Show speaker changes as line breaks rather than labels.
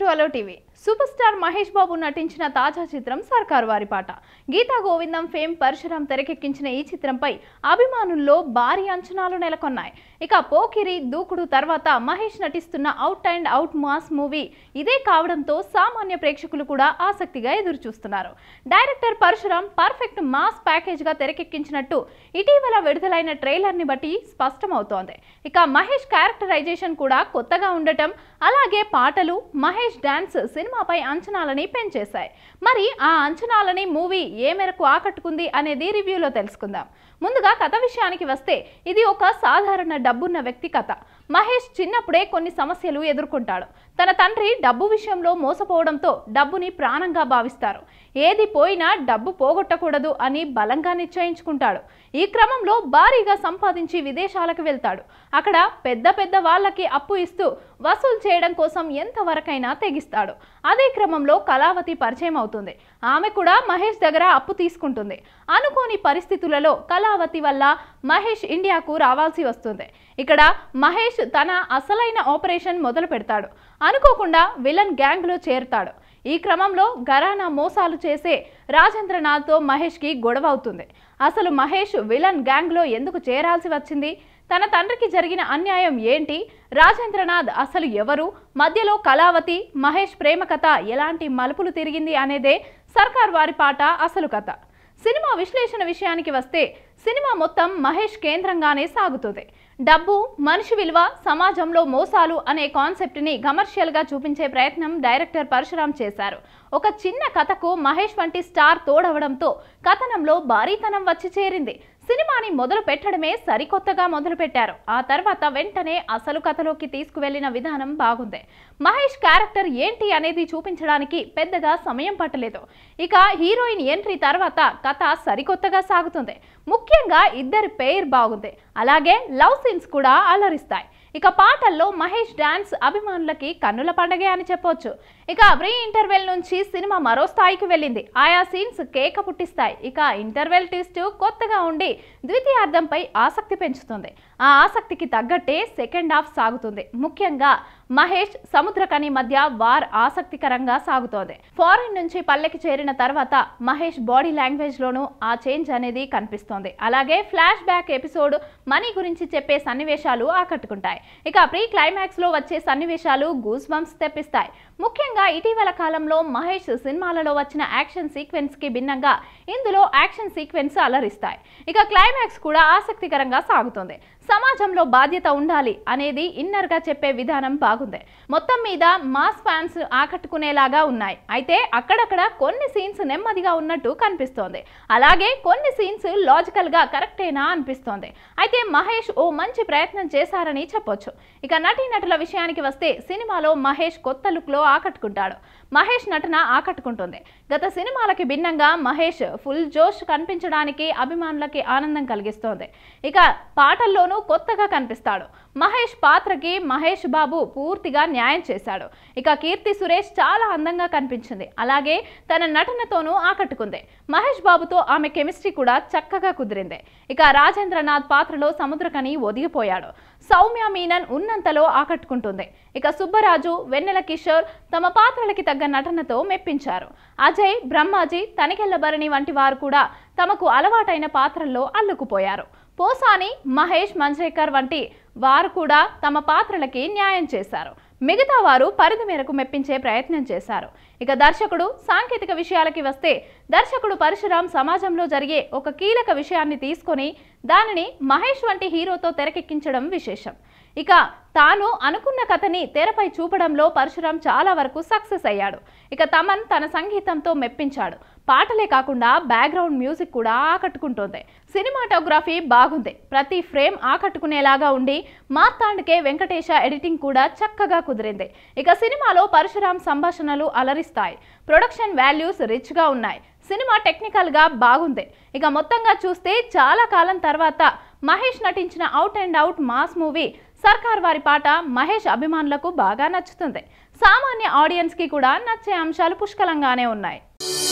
hello TV superstar Mahesh Babu నటించిన తాజా చిత్రం సర్కార్ వారి పాట గీతా గోవిందం ఫేమ్ పరశురాం తెరకెక్కించిన ఈ చిత్రంపై అభిమానుల్లో భారీ అంచనాలు నెలకొన్నాయి ఇక పోకిరి దూకుడు తర్వాత మహేష్ నటిస్తున్న out and out mass movie ఇదే కావడంతో సామాన్య ప్రేక్షకులు కూడా ఆసక్తిగా ఎదురు చూస్తున్నారు director Parasuram perfect mass package గా తెరకెక్కించినట్టు ఇటీవల విడుదలైన ట్రైలర్ ని బట్టి స్పష్టమవుతోంది ఇక మహేష్ క్యారెక్టరైజేషన్ కూడా కొత్తగా ఉండటం అలాగే పాటలు మహేష్ డాన్స్ సినిమాపై అంచనాలని పెంచేశాయి మరి ఆ అంచనాలని మూవీ ఏ మేరకు ఆకట్టుకుంది అనేది రివ్యూలో తెలుసుకుందాం ముందుగా కథ విషయానికి వస్తే ఇది ఒక సాధారణ డబ్బున్న వ్యక్తి కథ మహేష్ చిన్నప్పుడే కొన్ని సమస్యలు ఎదుర్కొంటాడు తన తండ్రి డబ్బు విషయంలో మోసపోవడంతో డబ్బుని ప్రాణంగా భావిస్తారు ఏది పోయినా డబ్బు పోగొట్టకూడదు అని బలంగా నిశ్చయించుకుంటాడు ఈ క్రమంలో భారీగా సంపాదించి విదేశాలకు వెళ్తాడు అక్కడ పెద్ద పెద్ద వాళ్ళకి అప్పు ఇస్తూ వసూలు చేయడం కోసం ఎంతవరకైనా తెగిస్తాడు అదే క్రమంలో కళావతి పరిచయం అవుతుంది ఆమె కూడా మహేష్ దగ్గర అప్పు తీసుకుంటుంది అనుకోని పరిస్థితులలో కళావతి వల్ల మహేష్ ఇండియాకు రావాల్సి వస్తుంది ఇక్కడ మహేష్ తన అసలైన ఆపరేషన్ మొదలు పెడతాడు అనుకోకుండా విలన్ గ్యాంగ్లో చేరుతాడు ఈ క్రమంలో గరానా మోసాలు చేసే రాజేంద్రనాథ్తో మహేష్కి గొడవ అవుతుంది అసలు మహేష్ విలన్ గ్యాంగ్లో ఎందుకు చేరాల్సి వచ్చింది తన తండ్రికి జరిగిన అన్యాయం ఏంటి రాజేంద్రనాథ్ అసలు ఎవరు మధ్యలో కళావతి మహేష్ ప్రేమ కథ ఎలాంటి మలుపులు తిరిగింది అనేదే సర్కార్ వారి పాట అసలు కథ సినిమా విశ్లేషణ విషయానికి వస్తే సినిమా మొత్తం మహేష్ కేంద్రంగానే సాగుతుంది డబ్బు మనిషి విలువ సమాజంలో మోసాలు అనే కాన్సెప్ట్ని కమర్షియల్గా చూపించే ప్రయత్నం డైరెక్టర్ పరశురాం చేశారు ఒక చిన్న కథకు మహేష్ వంటి స్టార్ తోడవడంతో కథనంలో భారీతనం వచ్చి చేరింది సినిమాని మొదలు పెట్టడమే సరికొత్తగా మొదలు పెట్టారు ఆ తర్వాత వెంటనే అసలు కథలోకి తీసుకువెళ్లిన విధానం బాగుంది మహేష్ క్యారెక్టర్ ఏంటి అనేది చూపించడానికి పెద్దగా సమయం పట్టలేదు ఇక హీరోయిన్ ఎంట్రీ తర్వాత కథ సరికొత్తగా సాగుతుంది ముఖ్యంగా ఇద్దరి పేర్ బాగుంది అలాగే లవ్ సీన్స్ కూడా అలరిస్తాయి ఇక పాటల్లో మహేష్ డాన్స్ అభిమానులకి కన్నుల పండగే అని చెప్పొచ్చు ఇక ప్రీ ఇంటర్వెల్ నుంచి సినిమా మరో స్థాయికి వెళ్ళింది ఆయా సీన్స్ కేక పుట్టిస్తాయి ఇక ఇంటర్వెల్ ట్విస్ట్ కొత్తగా ఉండి ద్వితీయార్థంపై ఆసక్తి పెంచుతుంది ఆ ఆసక్తికి తగ్గట్టే సెకండ్ హాఫ్ సాగుతుంది ముఖ్యంగా మహేష్ సముద్రకని మధ్య వార్ ఆసక్తికరంగా సాగుతోంది ఫారిన్ నుంచి పల్లెకి చేరిన తర్వాత మహేష్ బాడీ లాంగ్వేజ్ లోనూ ఆ చేంజ్ అనేది కనిపిస్తోంది అలాగే ఫ్లాష్ బ్యాక్ ఎపిసోడ్ మనీ గురించి చెప్పే సన్నివేశాలు ఆకట్టుకుంటాయి ఇక ప్రీ క్లైమాక్స్ లో వచ్చే సన్నివేశాలు గూస్ బంప్స్ తెప్పిస్తాయి ముఖ్యంగా ఇటీవల కాలంలో మహేష్ సినిమాలలో వచ్చిన యాక్షన్ సీక్వెన్స్ కి భిన్నంగా ఇందులో యాక్షన్ సీక్వెన్స్ అలరిస్తాయి ఇక క్లైమాక్స్ కూడా ఆసక్తికరంగా సాగుతుంది సమాజంలో బాధ్యత ఉండాలి అనేది ఇన్నర్ గా చెప్పే విధానం బాగుంది మొత్తం మీద మాస్ ఫ్యాన్స్ ఆకట్టుకునేలాగా ఉన్నాయి అయితే అక్కడక్కడ కొన్ని సీన్స్ నెమ్మదిగా ఉన్నట్టు కనిపిస్తోంది అలాగే కొన్ని సీన్స్ లాజికల్ గా కరెక్టేనా అనిపిస్తోంది అయితే మహేష్ ఓ మంచి ప్రయత్నం చేశారని చెప్పొచ్చు ఇక నటీనటుల విషయానికి వస్తే సినిమాలో మహేష్ కొత్త లుక్ లో ఆకట్టుకుంటాడు మహేష్ నటన ఆకట్టుకుంటుంది గత సినిమాలకి భిన్నంగా మహేష్ ఫుల్ జోష్ కనిపించడానికి అభిమానులకి ఆనందం కలిగిస్తోంది ఇక పాటల్లోనూ కొత్తగా కనిపిస్తాడు మహేష్ పాత్రకి మహేష్ బాబు పూర్తిగా న్యాయం చేశాడు ఇక కీర్తి సురేష్ చాలా అందంగా కనిపించింది అలాగే తన నటనతోనూ ఆకట్టుకుంది మహేష్ బాబుతో ఆమె కెమిస్ట్రీ కూడా చక్కగా కుదిరింది ఇక రాజేంద్రనాథ్ పాత్రలో సముద్రకని ఒదిగిపోయాడు సౌమ్య మీనన్ ఉన్నంతలో ఆకట్టుకుంటుంది ఇక సుబ్బరాజు వెన్నెల కిషోర్ తమ పాత్రలకి తగ్గ నటనతో మెప్పించారు అజయ్ బ్రహ్మాజీ తనికెళ్లభరణి వంటి వారు కూడా తమకు అలవాటైన పాత్రల్లో అల్లుకుపోయారు పోసాని మహేష్ మంజ్రేకర్ వంటి వారు కూడా తమ పాత్రలకి న్యాయం చేశారు మిగతా వారు పరిధి మేరకు మెప్పించే ప్రయత్నం చేశారు ఇక దర్శకుడు సాంకేతిక విషయాలకి వస్తే దర్శకుడు పరశురాం సమాజంలో జరిగే ఒక కీలక విషయాన్ని తీసుకొని దానిని మహేష్ వంటి హీరోతో తెరకెక్కించడం విశేషం ఇక తాను అనుకున్న కథని తెరపై చూపడంలో పరశురాం చాలా వరకు సక్సెస్ అయ్యాడు ఇక తమన్ తన సంగీతంతో మెప్పించాడు పాటలే కాకుండా బ్యాక్గ్రౌండ్ మ్యూజిక్ కూడా ఆకట్టుకుంటోంది సినిమాటోగ్రఫీ బాగుంది ప్రతి ఫ్రేమ్ ఆకట్టుకునేలాగా ఉండి మార్తాండ్కే వెంకటేశ ఎడిటింగ్ కూడా చక్కగా కుదిరింది ఇక సినిమాలో పరశురాం సంభాషణలు అలరిస్తాయి ప్రొడక్షన్ వాల్యూస్ రిచ్గా ఉన్నాయి సినిమా టెక్నికల్గా బాగుంది ఇక మొత్తంగా చూస్తే చాలా కాలం తర్వాత మహేష్ నటించిన out and out mass movie Sarkaru Vaari పాట మహేష్ అభిమానులకు బాగా నచ్చుతుంది సామాన్య ఆడియన్స్కి కూడా నచ్చే అంశాలు పుష్కలంగానే ఉన్నాయి